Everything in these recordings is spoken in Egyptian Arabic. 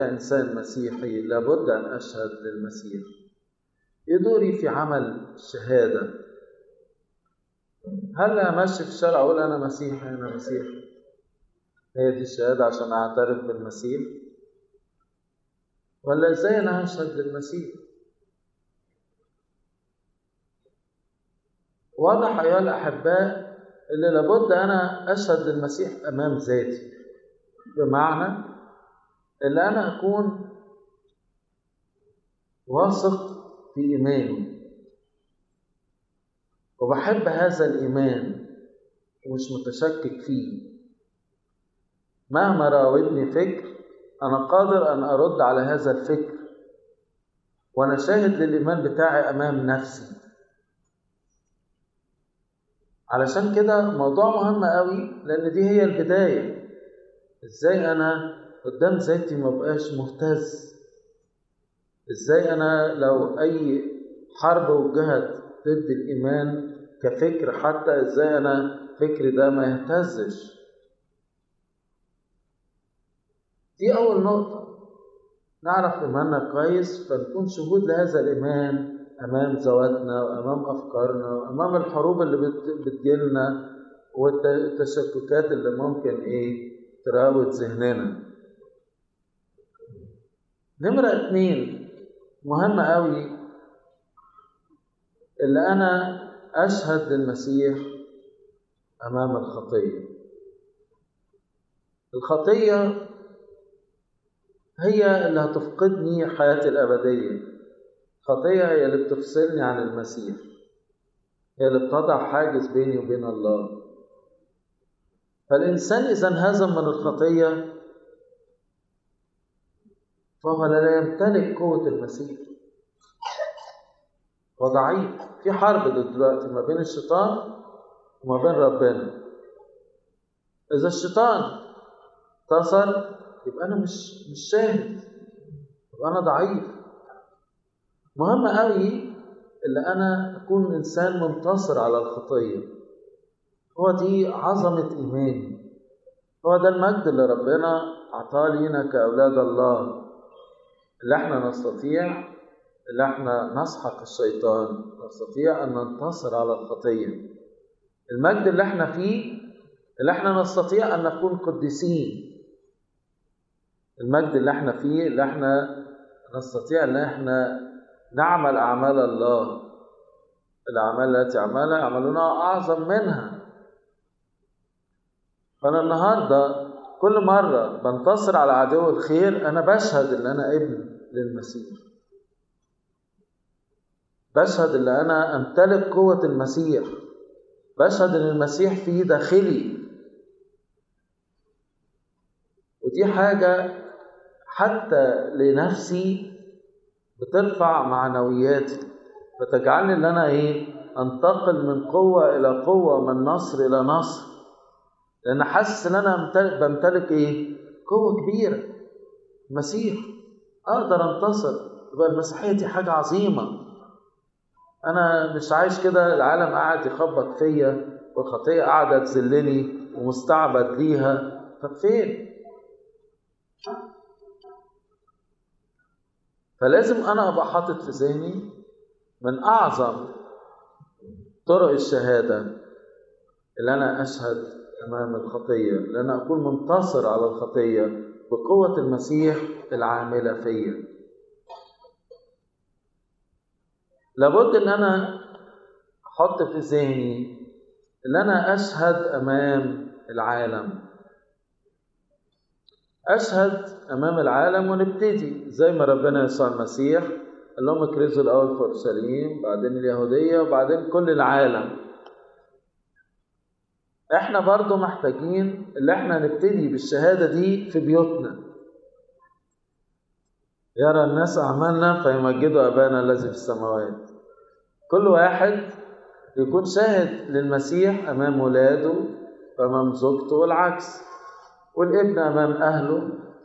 إنسان مسيحي لابد أن أشهد للمسيح إيه دوري في عمل الشهادة هل أمشي في الشارع أقول أنا مسيحي أنا مسيحي هي دي الشهادة عشان أعترف بالمسيح ولا إزاي أنا هشهد للمسيح واضح أيها الأحباء اللي لابد أنا أشهد للمسيح أمام ذاتي بمعنى اللي أنا أكون واثق في إيماني وبحب هذا الإيمان ومش متشكك فيه مهما راودني فكر أنا قادر أن أرد على هذا الفكر وأنا شاهد للإيمان بتاعي أمام نفسي علشان كده موضوع مهم قوي لأن دي هي البداية إزاي أنا قدام ذاتي ما بقاش مهتز إزاي أنا لو أي حرب وجهت ضد الإيمان كفكر حتى إزاي أنا فكري ده ما يهتزش دي أول نقطة نعرف إيماننا كويس فنكون شهود لهذا الإيمان أمام ذواتنا وأمام أفكارنا وأمام الحروب اللي بتجيلنا والتشككات اللي ممكن إيه تراود ذهننا نمرة اتنين مهمة قوي اللي أنا أشهد للمسيح أمام الخطية الخطية هي اللي هتفقدني حياتي الأبدية خطية هي اللي بتفصلني عن المسيح هي اللي بتضع حاجز بيني وبين الله فالإنسان إذا انهزم من الخطية فهو لا يمتلك قوة المسيح وضعيف في حرب دلوقتي ما بين الشيطان وما بين ربنا إذا الشيطان انتصر يبقى أنا مش مش شاهد يبقى أنا ضعيف مهم قوي اللي أنا أكون إنسان منتصر على الخطية هو دي عظمة إيماني هو ده المجد اللي ربنا أعطاه لينا كأولاد الله اللي احنا نستطيع اللي احنا نسحق الشيطان نستطيع أن ننتصر على الخطية المجد اللي احنا فيه اللي احنا نستطيع أن نكون قديسين المجد اللي احنا فيه اللي احنا نستطيع ان احنا نعمل اعمال الله الاعمال التي عملها يعملونها اعظم منها فانا النهارده كل مره بنتصر على عدو الخير انا بشهد ان انا ابن للمسيح بشهد ان انا امتلك قوه المسيح بشهد ان المسيح في داخلي ودي حاجه حتى لنفسي بترفع معنوياتي فتجعلني ان انا ايه انتقل من قوة الى قوة من نصر الى نصر لان حاسس ان انا امتلك بمتلك ايه قوة كبيرة مسيح اقدر انتصر يبقى المسيحية دي حاجة عظيمة انا مش عايش كده العالم قاعد يخبط فيا والخطية قاعدة تذلني ومستعبد ليها طب فين فلازم انا ابقى حاطط في ذهني من اعظم طرق الشهاده اللي انا اشهد امام الخطيه لان اكون منتصر على الخطيه بقوه المسيح العامله فيا لابد ان انا احط في ذهني ان انا اشهد امام العالم أشهد أمام العالم ونبتدي زي ما ربنا يسوع المسيح قال لهم اكرزوا الأول في أورشليم بعدين اليهودية وبعدين كل العالم احنا برضو محتاجين اللي احنا نبتدي بالشهادة دي في بيوتنا يرى الناس أعمالنا فيمجدوا أبانا الذي في السماوات كل واحد يكون شاهد للمسيح أمام ولاده وأمام زوجته والعكس والابن أمام أهله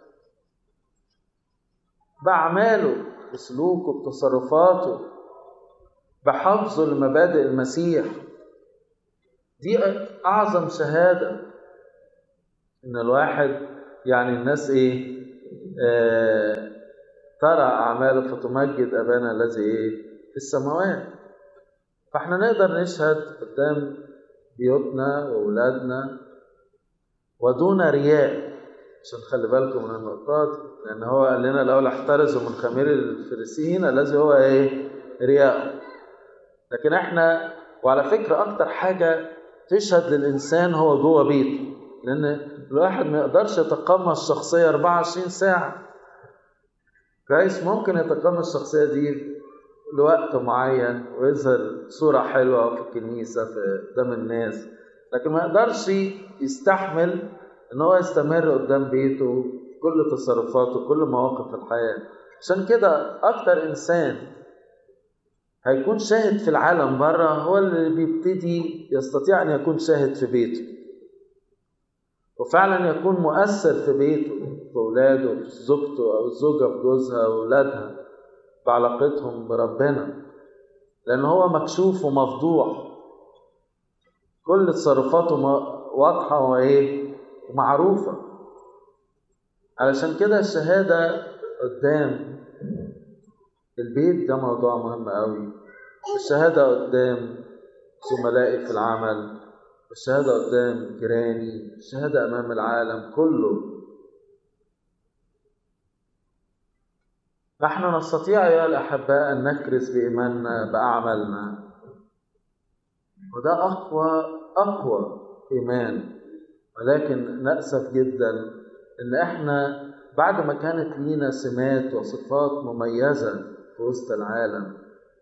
بأعماله بسلوكه بتصرفاته بحفظه لمبادئ المسيح دي أعظم شهادة إن الواحد يعني الناس إيه آه، ترى أعماله فتمجد أبانا الذي إيه في السماوات فإحنا نقدر نشهد قدام بيوتنا وأولادنا ودون رياء عشان خلي بالكم من النقطات لأن هو قال لنا الأول احترزوا من خمير الفريسيين الذي هو إيه رياء لكن إحنا وعلى فكرة أكتر حاجة تشهد للإنسان هو جوه بيته لأن الواحد ما يقدرش يتقمص شخصية 24 ساعة كويس ممكن يتقمص الشخصية دي لوقت معين ويظهر صورة حلوة في الكنيسة في قدام الناس لكن ما يقدرش يستحمل ان هو يستمر قدام بيته في كل تصرفاته كل مواقف الحياة عشان كده اكتر انسان هيكون شاهد في العالم بره هو اللي بيبتدي يستطيع ان يكون شاهد في بيته وفعلا يكون مؤثر في بيته في اولاده في زوجته او الزوجه في جوزها واولادها بعلاقتهم بربنا لان هو مكشوف ومفضوح كل تصرفاته واضحه وايه ومعروفه علشان كده الشهاده قدام البيت ده موضوع مهم قوي الشهاده قدام زملائي في العمل الشهاده قدام جيراني الشهاده امام العالم كله نحن نستطيع أيها الأحباء أن نكرس بإيماننا بأعمالنا وده أقوى أقوى إيمان ولكن نأسف جدا إن إحنا بعد ما كانت لينا سمات وصفات مميزة في وسط العالم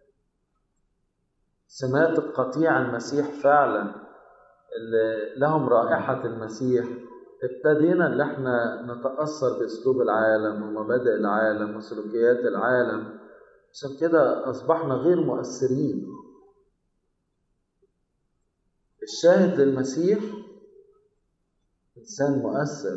سمات القطيع المسيح فعلا اللي لهم رائحة المسيح ابتدينا ان احنا نتاثر باسلوب العالم ومبادئ العالم وسلوكيات العالم عشان كده اصبحنا غير مؤثرين الشاهد للمسيح انسان مؤثر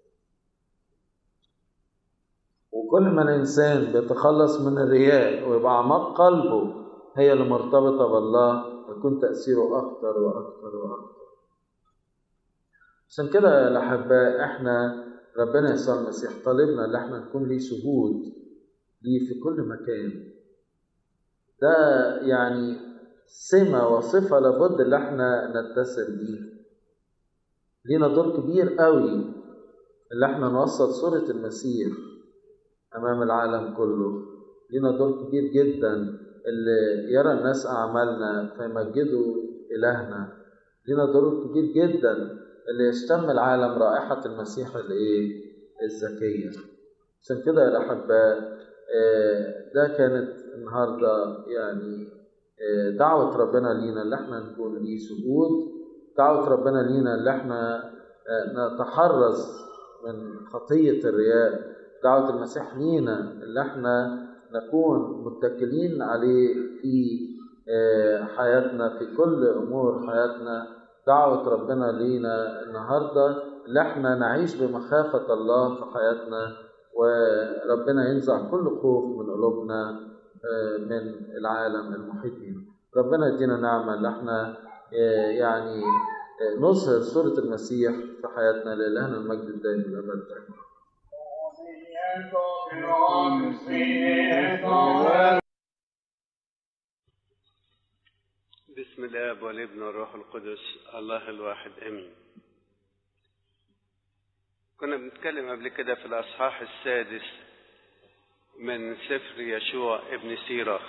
وكل ما الانسان بيتخلص من الرياء ويبقى اعماق قلبه هي اللي مرتبطه بالله يكون تاثيره اكتر واكتر واكتر عشان كده يا الأحباء إحنا ربنا يسوع المسيح طالبنا إن إحنا نكون ليه شهود ليه في كل مكان ده يعني سمة وصفة لابد إن إحنا نتسم بيها لينا دور كبير قوي إن إحنا نوصل صورة المسيح أمام العالم كله لينا دور كبير جدا اللي يرى الناس أعمالنا فيمجدوا إلهنا لينا دور كبير جدا اللي يشتم العالم رائحة المسيح الإيه؟ الذكية عشان كده يا الأحباء ده كانت النهاردة يعني دعوة ربنا لينا اللي احنا نكون ليه شهود دعوة ربنا لينا اللي احنا نتحرز من خطية الرياء دعوة المسيح لينا اللي احنا نكون متكلين عليه في حياتنا في كل أمور حياتنا دعوة ربنا لينا النهاردة اللي احنا نعيش بمخافة الله في حياتنا وربنا ينزع كل خوف من قلوبنا من العالم المحيط بنا ربنا يدينا نعمة اللي احنا يعني نظهر صورة المسيح في حياتنا لإلهنا المجد الدائم الأبد بسم الاب والابن والروح القدس الله الواحد امين كنا بنتكلم قبل كده في الاصحاح السادس من سفر يشوع ابن سيراخ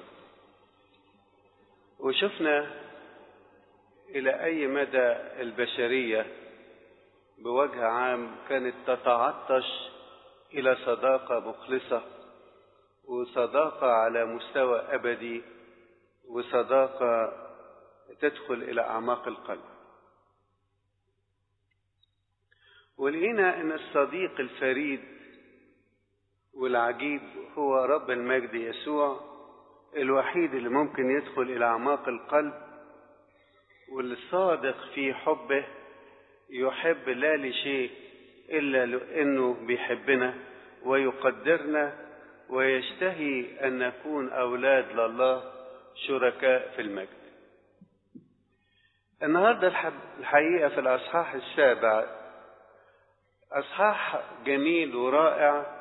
وشفنا الى اي مدى البشريه بوجه عام كانت تتعطش الى صداقه مخلصه وصداقه على مستوى ابدي وصداقه تدخل الى اعماق القلب ولقينا ان الصديق الفريد والعجيب هو رب المجد يسوع الوحيد اللي ممكن يدخل الى اعماق القلب والصادق في حبه يحب لا لشيء الا لانه بيحبنا ويقدرنا ويشتهي ان نكون اولاد لله شركاء في المجد النهاردة الحقيقة في الأصحاح السابع أصحاح جميل ورائع